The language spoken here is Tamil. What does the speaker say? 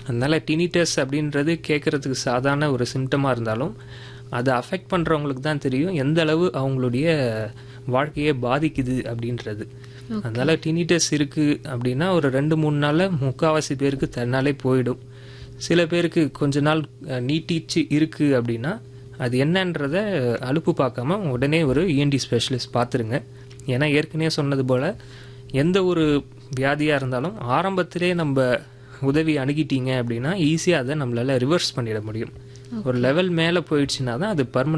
அதனால டினிட்டஸ் அப்படின்றது கேட்கறதுக்கு சாதாரண ஒரு சிம்டமாக இருந்தாலும் அதை அஃபெக்ட் பண்ணுறவங்களுக்கு தான் தெரியும் எந்த அளவு அவங்களுடைய வாழ்க்கையை பாதிக்குது அப்படின்றது அதனால டினிட்டஸ் இருக்கு அப்படின்னா ஒரு ரெண்டு மூணு நாளில் முக்கால்வாசி பேருக்கு தன்னாலே போயிடும் சில பேருக்கு கொஞ்ச நாள் அஹ், நீட்டிச்சு இருக்கு அப்படின்னா அது என்னன்றத அலுப்பு பார்க்காம உடனே ஒரு இஎன்டி ஸ்பெஷலிஸ்ட் பார்த்துருங்க ஏன்னா ஏற்கனவே சொன்னது போல் எந்த ஒரு வியாதியாக இருந்தாலும் ஆரம்பத்திலே நம்ம உதவி அணுகிட்டீங்க அப்படின்னா ஈஸியாக அதை நம்மளால ரிவர்ஸ் பண்ணிட முடியும் ஒரு லெவல் மேலே போயிடுச்சுன்னா தான் அது பர்மனெண்ட்